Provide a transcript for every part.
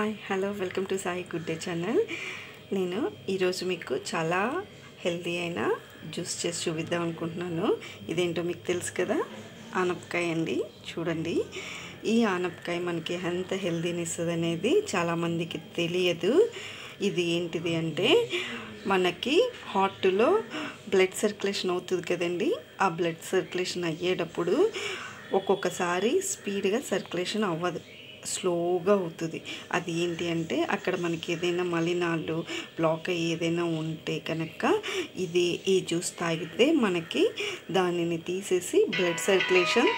hi hello welcome to Sai good day channel నేను ఈరోజు మీకు చాలా హెల్తీ అయిన జ్యూస్ చేసి చూపిద్దాం అనుకుంటున్నాను ఇదేంటో మీకు తెలుసు కదా ఆనపకాయ అండి చూడండి ఈ ఆనపకాయ మనకి ఎంత హెల్తీని ఇస్తుంది అనేది చాలామందికి తెలియదు ఇది ఏంటిది అంటే మనకి హార్ట్లో బ్లడ్ సర్క్యులేషన్ అవుతుంది కదండి ఆ బ్లడ్ సర్క్యులేషన్ అయ్యేటప్పుడు ఒక్కొక్కసారి స్పీడ్గా సర్క్యులేషన్ అవ్వదు స్లోగా అవుతుంది అది ఏంటి అంటే అక్కడ మనకి ఏదైనా మలినాలు బ్లాక్ అయ్యి ఏదైనా ఉంటే కనుక ఇది ఈ జ్యూస్ తాగితే మనకి దానిని తీసేసి బ్లడ్ సర్క్యులేషన్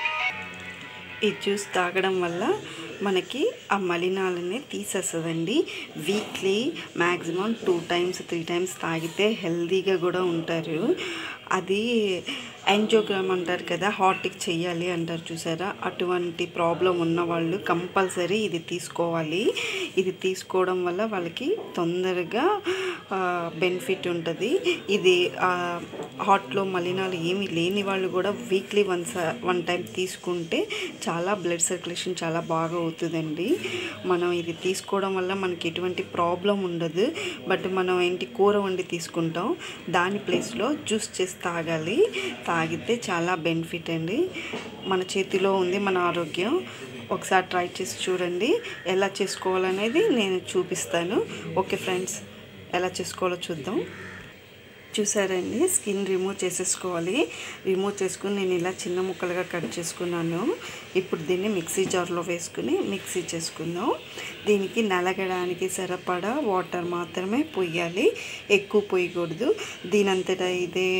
ఈ జ్యూస్ తాగడం వల్ల మనకి ఆ మలినాలని తీసేస్తుందండి weekly maximum two times three times తాగితే హెల్తీగా కూడా ఉంటారు అది యాంజియోగ్రామ్ అంటారు కదా హార్ట్కి చెయ్యాలి అంటారు చూసారా అటువంటి ప్రాబ్లం ఉన్న వాళ్ళు కంపల్సరీ ఇది తీసుకోవాలి ఇది తీసుకోవడం వల్ల వాళ్ళకి తొందరగా బెనిఫిట్ ఉంటుంది ఇది హార్ట్లో మలినాలు ఏమీ లేని వాళ్ళు కూడా వీక్లీ వన్స్ వన్ టైం తీసుకుంటే చాలా బ్లడ్ సర్క్యులేషన్ చాలా బాగా అవుతుందండి మనం ఇది తీసుకోవడం వల్ల మనకి ఎటువంటి ప్రాబ్లం ఉండదు బట్ మనం ఏంటి కూర వండి తీసుకుంటాం దాని ప్లేస్లో జ్యూస్ చేసి తాగాలి తాగితే చాలా బెనిఫిట్ అండి మన చేతిలో ఉంది మన ఆరోగ్యం ఒకసారి ట్రై చేసి చూడండి ఎలా చేసుకోవాలనేది నేను చూపిస్తాను ఓకే ఫ్రెండ్స్ ఎలా చేసుకోవాలో చూద్దాం చూసారండి స్కిన్ రిమూవ్ చేసేసుకోవాలి రిమూవ్ చేసుకుని నేను ఇలా చిన్న ముక్కలుగా కట్ చేసుకున్నాను ఇప్పుడు దీన్ని మిక్సీ జార్లో వేసుకుని మిక్సీ చేసుకుందాం దీనికి నలగడానికి సరిపడా వాటర్ మాత్రమే పొయ్యాలి ఎక్కువ పొయ్యకూడదు దీనంతటా ఇదే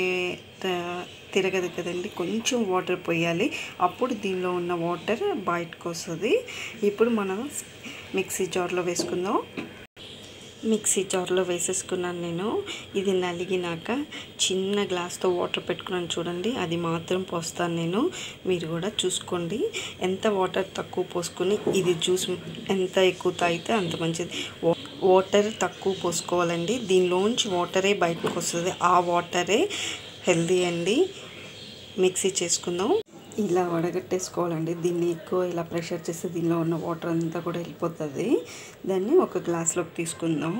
తిరగదు కదండి కొంచెం వాటర్ పోయాలి అప్పుడు దీనిలో ఉన్న వాటర్ బయటకు వస్తుంది ఇప్పుడు మనం మిక్సీ జార్లో వేసుకుందాం మిక్సీ జార్లో వేసేసుకున్నాను నేను ఇది నలిగినాక చిన్న గ్లాస్తో వాటర్ పెట్టుకున్నాను చూడండి అది మాత్రం పోస్తాను నేను మీరు కూడా చూసుకోండి ఎంత వాటర్ తక్కువ పోసుకొని ఇది జ్యూస్ ఎంత ఎక్కువ తాగితే అంత మంచిది వాటర్ తక్కువ పోసుకోవాలండి దీనిలోంచి వాటరే బయటకు వస్తుంది ఆ వాటరే హెల్దీ అండి మిక్సీ చేసుకుందాం ఇలా వడగట్టేసుకోవాలండి దీన్ని ఎక్కువ ఇలా ప్రెషర్ చేస్తే దీనిలో ఉన్న వాటర్ అంతా కూడా వెళ్ళిపోతుంది దాన్ని ఒక గ్లాస్లోకి తీసుకుందాం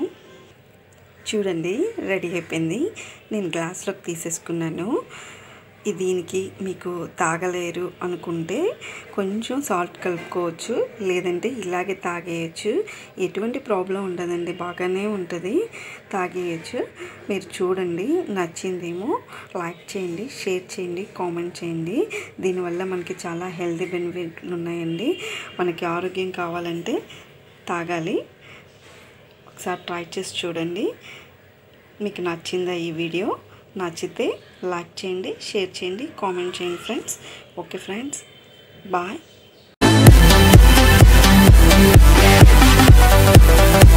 చూడండి రెడీ అయిపోయింది నేను గ్లాస్లోకి తీసేసుకున్నాను దీనికి మీకు తాగలేరు అనుకుంటే కొంచెం సాల్ట్ కలుపుకోవచ్చు లేదంటే ఇలాగే తాగేయచ్చు ఎటువంటి ప్రాబ్లం ఉండదండి బాగానే ఉంటుంది తాగేయచ్చు మీరు చూడండి నచ్చిందేమో లైక్ చేయండి షేర్ చేయండి కామెంట్ చేయండి దీనివల్ల మనకి చాలా హెల్తీ బెనిఫిట్లు ఉన్నాయండి మనకి ఆరోగ్యం కావాలంటే తాగాలి ఒకసారి ట్రై చేసి చూడండి మీకు నచ్చిందా ఈ వీడియో నచ్చితే లైక్ చేయండి షేర్ చేయండి కామెంట్ చేయండి ఫ్రెండ్స్ ఓకే ఫ్రెండ్స్ బాయ్